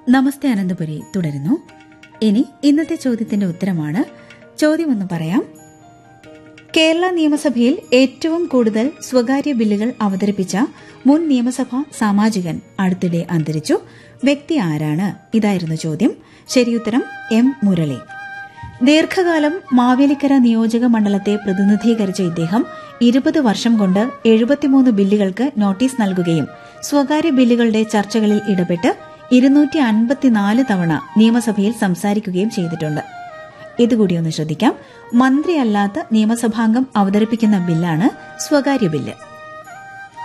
നമസ്തേ അനന്തപുരി തുടരുന്നു ഇനി ഇന്നത്തെ ചോദ്യത്തിന്റെ ഉത്തരമാണ് ചോദ്യം ഒന്ന് പറയാം കേരള നിയമസഭയിൽ ഏറ്റവും കൂടുതൽ സ്വകാര്യ ബില്ലുകൾ അവതരിപ്പിച്ച മുൻ നിയമസഭാ സാമാജികൻ അടുത്തിടെ അന്തരിച്ചു വ്യക്തി ആരാണ് ഇതായിരുന്നു ചോദ്യം ശരിയുത്തരം എം മുരളി ദീർഘകാലം മാവേലിക്കര നിയോജക മണ്ഡലത്തെ പ്രതിനിധീകരിച്ച ഇദ്ദേഹം ഇരുപത് വർഷം കൊണ്ട് എഴുപത്തിമൂന്ന് ബില്ലുകൾക്ക് നോട്ടീസ് നൽകുകയും സ്വകാര്യ ബില്ലുകളുടെ ചർച്ചകളിൽ ഇടപെട്ട് ഇരുന്നൂറ്റി അൻപത്തിനാല് തവണ നിയമസഭയിൽ സംസാരിക്കുകയും ചെയ്തിട്ടുണ്ട് ഇതുകൂടി ഒന്ന് ശ്രദ്ധിക്കാം മന്ത്രിയല്ലാത്ത നിയമസഭാംഗം അവതരിപ്പിക്കുന്ന ബില്ലാണ് സ്വകാര്യ ബില്ല്